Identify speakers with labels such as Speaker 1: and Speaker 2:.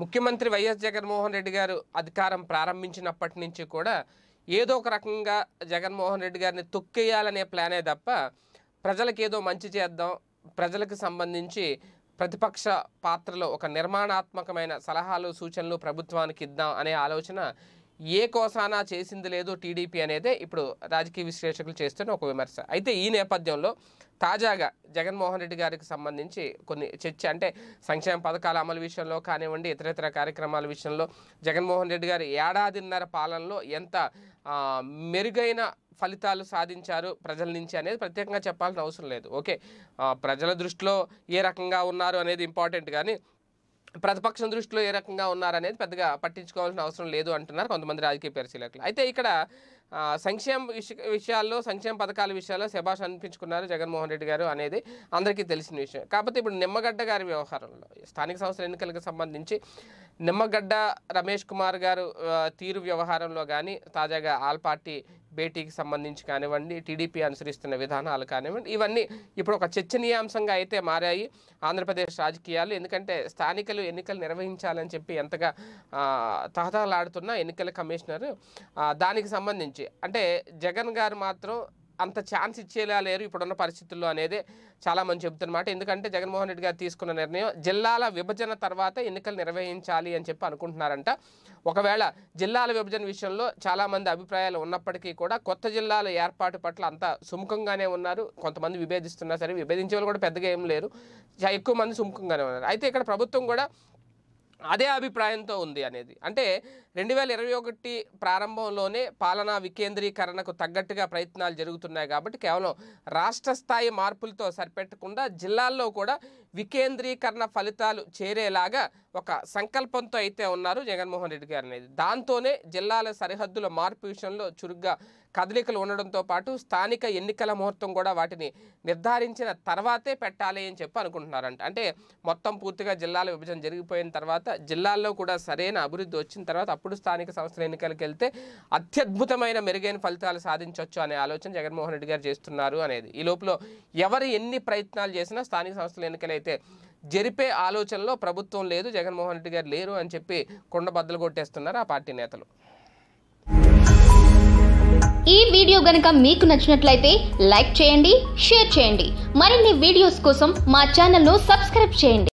Speaker 1: ముఖ్యమంత్రి వైఎస్ జగన్మోహన్ రెడ్డి గారు అధికారం ప్రారంభించినప్పటి నుంచి కూడా ఏదో ఒక రకంగా జగన్మోహన్ రెడ్డి గారిని తొక్కేయాలనే ప్లానే తప్ప ప్రజలకు ఏదో మంచి చేద్దాం ప్రజలకు సంబంధించి ప్రతిపక్ష పాత్రలో ఒక నిర్మాణాత్మకమైన సలహాలు సూచనలు ప్రభుత్వానికి ఇద్దాం అనే ఆలోచన ఏ కోసానా చేసింది లేదు టీడీపీ అనేదే ఇప్పుడు రాజకీయ విశ్లేషకులు చేస్తున్న ఒక విమర్శ అయితే ఈ నేపథ్యంలో తాజాగా జగన్మోహన్ రెడ్డి గారికి సంబంధించి కొన్ని చర్చ అంటే సంక్షేమ పథకాల అమలు విషయంలో కానివ్వండి ఇతరితర కార్యక్రమాల విషయంలో జగన్మోహన్ రెడ్డి గారు ఏడాదిన్నర పాలనలో ఎంత ఆ, మెరుగైన ఫలితాలు సాధించారు ప్రజల నుంచి అనేది ప్రత్యేకంగా చెప్పాల్సిన అవసరం లేదు ఓకే ఆ, ప్రజల దృష్టిలో ఏ రకంగా ఉన్నారు అనేది ఇంపార్టెంట్ కానీ ప్రతిపక్షం దృష్టిలో ఏ రకంగా ఉన్నారనేది పెద్దగా పట్టించుకోవాల్సిన అవసరం లేదు అంటున్నారు కొంతమంది రాజకీయ పరిశీలకులు అయితే ఇక్కడ ఆ, సంక్షేమ విష విషయాల్లో సంక్షేమ పథకాల విషయాల్లో శభాష్ అనిపించుకున్నారు జగన్మోహన్ రెడ్డి గారు అనేది అందరికీ తెలిసిన విషయం కాకపోతే ఇప్పుడు నిమ్మగడ్డ గారి వ్యవహారంలో స్థానిక సంస్థల ఎన్నికలకు సంబంధించి నిమ్మగడ్డ రమేష్ కుమార్ గారు ఆ, తీరు వ్యవహారంలో కానీ తాజాగా ఆల్ పార్టీ భేటీకి సంబంధించి కానివ్వండి టీడీపీ అనుసరిస్తున్న విధానాలు కానివ్వండి ఇవన్నీ ఇప్పుడు ఒక చర్చనీయాంశంగా అయితే మారాయి ఆంధ్రప్రదేశ్ రాజకీయాలు ఎందుకంటే స్థానికలు ఎన్నికలు నిర్వహించాలని చెప్పి ఎంతగా ఆ, తహతహలాడుతున్న ఎన్నికల కమిషనర్ ఆ, దానికి సంబంధించి అంటే జగన్ గారు మాత్రం అంత ఛాన్స్ ఇచ్చేలా లేరు ఇప్పుడున్న పరిస్థితుల్లో అనేది చాలా మంది చెబుతున్నమాట ఎందుకంటే జగన్మోహన్ రెడ్డి గారు తీసుకున్న నిర్ణయం జిల్లాల విభజన తర్వాత ఎన్నికలు నిర్వహించాలి అని చెప్పి అనుకుంటున్నారంట ఒకవేళ జిల్లాల విభజన విషయంలో చాలామంది అభిప్రాయాలు ఉన్నప్పటికీ కూడా కొత్త జిల్లాల ఏర్పాటు పట్ల అంత సుముఖంగానే ఉన్నారు కొంతమంది విభేదిస్తున్నా సరే విభేదించే వాళ్ళు కూడా పెద్దగా ఏం లేరు చా- ఎక్కువ మంది సుముఖంగానే ఉన్నారు అయితే ఇక్కడ ప్రభుత్వం కూడా అదే అభిప్రాయంతో ఉంది అనేది అంటే రెండు వేల ఇరవై ఒకటి ప్రారంభంలోనే పాలనా వికేంద్రీకరణకు తగ్గట్టుగా ప్రయత్నాలు జరుగుతున్నాయి కాబట్టి కేవలం రాష్ట్ర స్థాయి మార్పులతో సరిపెట్టకుండా జిల్లాల్లో కూడా వికేంద్రీకరణ ఫలితాలు చేరేలాగా ఒక సంకల్పంతో అయితే ఉన్నారు జగన్మోహన్ రెడ్డి గారు అనేది దాంతోనే జిల్లాల సరిహద్దుల మార్పు విషయంలో చురుగ్గా కదలికలు ఉండడంతో పాటు స్థానిక ఎన్నికల ముహూర్తం కూడా వాటిని నిర్ధారించిన తర్వాతే పెట్టాలి అని చెప్పి అనుకుంటున్నారంట అంటే మొత్తం పూర్తిగా జిల్లాల విభజన జరిగిపోయిన తర్వాత జిల్లాల్లో కూడా సరైన అభివృద్ధి వచ్చిన తర్వాత అప్పుడు స్థానిక సంస్థల ఎన్నికలకు వెళ్తే అత్యద్భుతమైన మెరుగైన ఫలితాలు సాధించవచ్చు అనే ఆలోచన జగన్మోహన్ రెడ్డి గారు చేస్తున్నారు అనేది ఈ లోపల ఎవరు ఎన్ని ప్రయత్నాలు చేసినా స్థానిక సంస్థల ఎన్నికలైతే జరిపే ఆలోచనలో ప్రభుత్వం లేదు జగన్మోహన్ రెడ్డి గారు లేరు అని చెప్పి కొండ బద్దలు కొట్టేస్తున్నారు ఆ పార్టీ నేతలు
Speaker 2: ఈ వీడియో గనుక మీకు నచ్చినట్లయితే లైక్ చేయండి షేర్ చేయండి మరిన్ని వీడియోస్ కోసం మా ఛానల్ను సబ్స్క్రైబ్ చేయండి